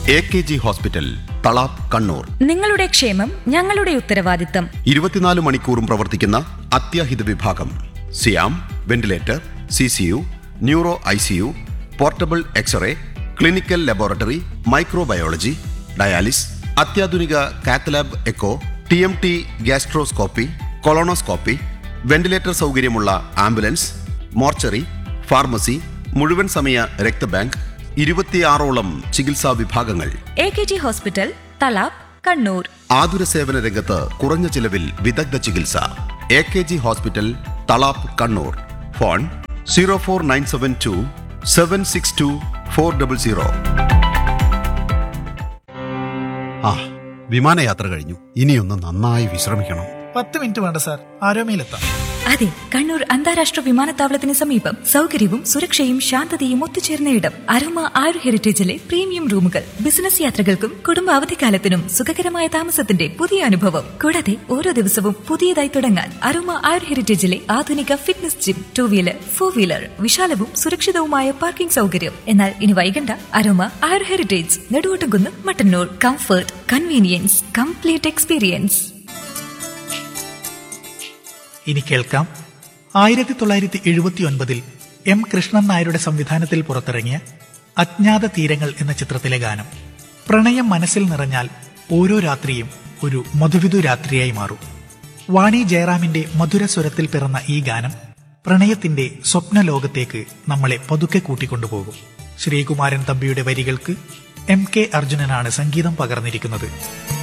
A K G hospital Thalap Kannur നിങ്ങളുടെ ക്ഷേമം ഞങ്ങളുടെ ഉത്തരവാദിത്തം ഇരുപത്തിനാല് മണിക്കൂറും പ്രവർത്തിക്കുന്ന അത്യാഹിത വിഭാഗം സിയാം ventilator C C U neuro I C U portable x-ray clinical laboratory microbiology dialysis അത്യാധുനിക cath lab echo T M T gastroscopy colonoscopy ventilator സൗകര്യമുള്ള ആംബുലൻസ് മോർച്ചറി ഫാർമസി മുഴുവൻ സമയ രക്തബാങ്ക് ഇരുപത്തിയാറോളം ചികിത്സാ വിഭാഗങ്ങൾ A K G hospital Thalap Kannur ആതുര സേവന രംഗത്ത് കുറഞ്ഞ ചിലവിൽ വിദഗ്ധ ചികിത്സ A K G hospital Thalap Kannur phone zero four nine seven two seven six two four double zero ആ വിമാനയാത്ര കഴിഞ്ഞു ഇനിയൊന്ന് നന്നായി വിശ്രമിക്കണം പത്ത് മിനിറ്റ് വേണ്ട സാർ ആരോമയിലെത്താം അതെ കണ്ണൂർ അന്താരാഷ്ട്ര വിമാനത്താവളത്തിന് സമീപം സൗകര്യവും സുരക്ഷയും ശാന്തതയും ഒത്തുചേർന്ന ഇടം അരോമ ആരു ഹെറിറ്റേജിലെ പ്രീമിയം റൂമുകൾ ബിസിനസ് യാത്രകൾക്കും കുടുംബ അവധിക്കാലത്തിനും സുഖകരമായ താമസത്തിന്റെ പുതിയ അനുഭവം കൂടാതെ ഓരോ ദിവസവും പുതിയതായി തുടങ്ങാൻ അരോമ ആരു ഹെറിറ്റേജിലെ ആധുനിക fitness gym two wheeler four wheeler വിശാലവും സുരക്ഷിതവുമായ പാർക്കിംഗ് സൗകര്യം എന്നാൽ ഇനി വൈകണ്ട അരോമ ആരു heritage Neduvottumkunnu Mattannur comfort convenience complete experience ഇനി കേൾക്കാം ആയിരത്തി തൊള്ളായിരത്തി എഴുപത്തി ഒൻപതിൽ എം കൃഷ്ണൻ നായരുടെ സംവിധാനത്തിൽ പുറത്തിറങ്ങിയ അജ്ഞാത തീരങ്ങൾ എന്ന ചിത്രത്തിലെ ഗാനം പ്രണയം മനസ്സിൽ നിറഞ്ഞാൽ ഓരോ രാത്രിയും ഒരു മധുവിധു രാത്രിയായി മാറും വാണി ജയറാമിന്റെ മധുര സ്വരത്തിൽ പിറന്ന ഈ ഗാനം പ്രണയത്തിന്റെ സ്വപ്ന ലോകത്തേക്ക് നമ്മളെ പതുക്കെ കൂട്ടിക്കൊണ്ടുപോകും ശ്രീകുമാരൻ തമ്പിയുടെ വരികൾക്ക് എം കെ അർജുനനാണ് സംഗീതം പകർന്നിരിക്കുന്നത്